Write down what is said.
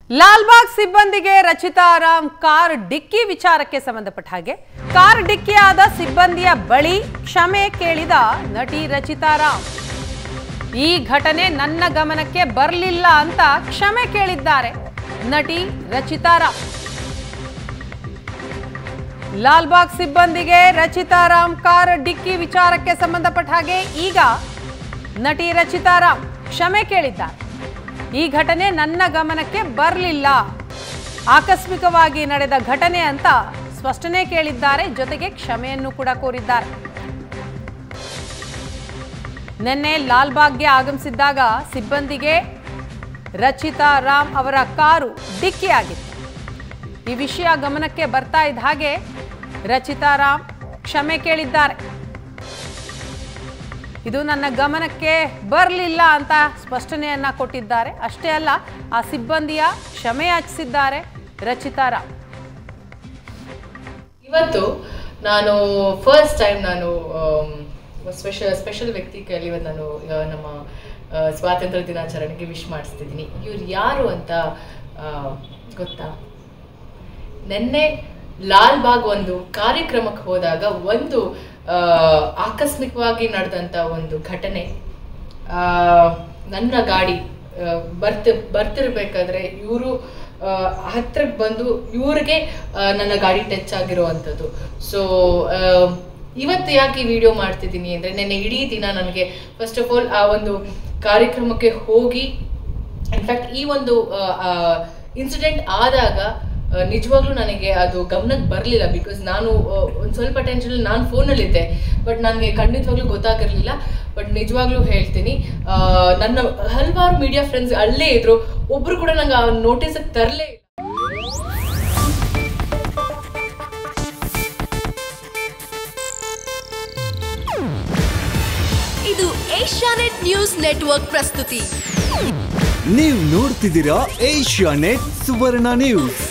ಲಾಲ್ಬಾಗ್ ಸಿಬ್ಬಂದಿಗೆ ರಚಿತಾ ರಾಮ್ ಕಾರ್ ಡಿಕ್ಕಿ ವಿಚಾರಕ್ಕೆ ಸಂಬಂಧಪಟ್ಟ ಹಾಗೆ ಕಾರ್ ಡಿಕ್ಕಿಯಾದ ಸಿಬ್ಬಂದಿಯ ಬಳಿ ಕ್ಷಮೆ ಕೇಳಿದ ನಟಿ ರಚಿತಾ ರಾಮ್ ಈ ಘಟನೆ ನನ್ನ ಗಮನಕ್ಕೆ ಬರಲಿಲ್ಲ ಅಂತ ಕ್ಷಮೆ ಕೇಳಿದ್ದಾರೆ ನಟಿ ರಚಿತಾ ರಾಮ್ ಲಾಲ್ಬಾಗ್ ಸಿಬ್ಬಂದಿಗೆ ರಚಿತಾ ರಾಮ್ ಕಾರ್ ಡಿಕ್ಕಿ ವಿಚಾರಕ್ಕೆ ಸಂಬಂಧಪಟ್ಟ ಹಾಗೆ ಈಗ ನಟಿ ರಚಿತಾ ರಾಮ್ ಕ್ಷಮೆ ಕೇಳಿದ್ದಾರೆ ಈ ಘಟನೆ ನನ್ನ ಗಮನಕ್ಕೆ ಬರಲಿಲ್ಲ ಆಕಸ್ಮಿಕವಾಗಿ ನಡೆದ ಘಟನೆ ಅಂತ ಸ್ಪಷ್ಟನೆ ಕೇಳಿದ್ದಾರೆ ಜೊತೆಗೆ ಕ್ಷಮೆಯನ್ನು ಕೂಡ ಕೋರಿದ್ದಾರೆ ನಿನ್ನೆ ಲಾಲ್ಬಾಗ್ಗೆ ಆಗಮಿಸಿದ್ದಾಗ ಸಿಬ್ಬಂದಿಗೆ ರಚಿತಾ ರಾಮ್ ಅವರ ಕಾರು ಡಿಕ್ಕಿಯಾಗಿತ್ತು ಈ ವಿಷಯ ಗಮನಕ್ಕೆ ಬರ್ತಾ ಇದ್ದ ಹಾಗೆ ರಚಿತಾ ರಾಮ್ ಕ್ಷಮೆ ಕೇಳಿದ್ದಾರೆ ಇದು ನನ್ನ ಗಮನಕ್ಕೆ ಬರಲಿಲ್ಲ ಅಂತ ಸ್ಪಷ್ಟನೆಯನ್ನ ಕೊಟ್ಟಿದ್ದಾರೆ ಅಷ್ಟೇ ಅಲ್ಲ ಆ ಸಿಬ್ಬಂದಿಯ ಕ್ಷಮೆ ಯಾಚಿಸಿದ್ದಾರೆ ರಚಿತಾ ರಾಮ್ ಇವತ್ತು ನಾನು ಫಸ್ಟ್ ಟೈಮ್ ನಾನು ಸ್ಪೆಷಲ್ ಸ್ಪೆಷಲ್ ವ್ಯಕ್ತಿ ಕೈಲಿ ಇವತ್ತು ನಾನು ಆ, ನಮ್ಮ ಆ, ಸ್ವಾತಂತ್ರ್ಯ ದಿನಾಚರಣೆಗೆ ವಿಶ್ ಮಾಡಿಸ್ತಿದ್ದೀನಿ ಇವ್ರು ಯಾರು ಅಂತ ಆ, ಗೊತ್ತಾ ನಿನ್ನೆ ಲಾಲ್ ಬಾಗ್ ಒಂದು ಕಾರ್ಯಕ್ರಮಕ್ಕೆ ಹೋದಾಗ ಒಂದು ಆ, ಆಕಸ್ಮಿಕವಾಗಿ ನಡೆದಂಥ ಒಂದು ಘಟನೆ ಆ, ನನ್ನ ಗಾಡಿ ಆ, ಬರ್ತಿ ಬರ್ತಿರ್ಬೇಕಾದ್ರೆ ಇವರು ಹತ್ರಕ್ಕೆ ಬಂದು ಇವ್ರಿಗೆ ಆ, ನನ್ನ ಗಾಡಿ ಟಚ್ ಆಗಿರುವಂಥದ್ದು ಸೊ ಇವತ್ತು ಯಾಕೆ ಈ ವಿಡಿಯೋ ಮಾಡ್ತಿದ್ದೀನಿ ಅಂದರೆ ನೆನ್ನೆ ಇಡೀ ದಿನ ನನಗೆ ಫಸ್ಟ್ ಆಫ್ ಆಲ್ ಆ ಒಂದು ಕಾರ್ಯಕ್ರಮಕ್ಕೆ ಹೋಗಿ ಇನ್ಫ್ಯಾಕ್ಟ್ ಈ ಒಂದು ಇನ್ಸಿಡೆಂಟ್ ಆದಾಗ ಆ, ನಿಜವಾಗ್ಲೂ ನನಗೆ ಅದು ಗಮನಕ್ಕೆ ಬರಲಿಲ್ಲ ಬಿಕಾಸ್ ನಾನು ಒಂದು ಸ್ವಲ್ಪ ಟೆನ್ಷನ್ ನಾನು ಫೋನಲ್ಲಿದ್ದೆ ಬಟ್ ನನಗೆ ಖಂಡಿತವಾಗ್ಲೂ ಗೊತ್ತಾಗಿರಲಿಲ್ಲ ಬಟ್ ನಿಜವಾಗ್ಲೂ ಹೇಳ್ತೀನಿ ಆ, ನನ್ನ ಹಲವಾರು ಮೀಡಿಯಾ ಫ್ರೆಂಡ್ಸ್ ಅಲ್ಲೇ ಇದ್ರು ಒಬ್ರು ಕೂಡ ನಂಗೆ ಆ ನೋಟಿಸಿಗೆ ತರಲೇ ಇಲ್ಲ ಇದು ಏಷ್ಯಾನೆಟ್ ನ್ಯೂಸ್ ನೆಟ್ವರ್ಕ್ ಪ್ರಸ್ತುತಿ ನೀವು ನೋಡ್ತಿದ್ದೀರಾ ಏಷ್ಯಾ ನೆಟ್ ಸುವರ್ಣ ನ್ಯೂಸ್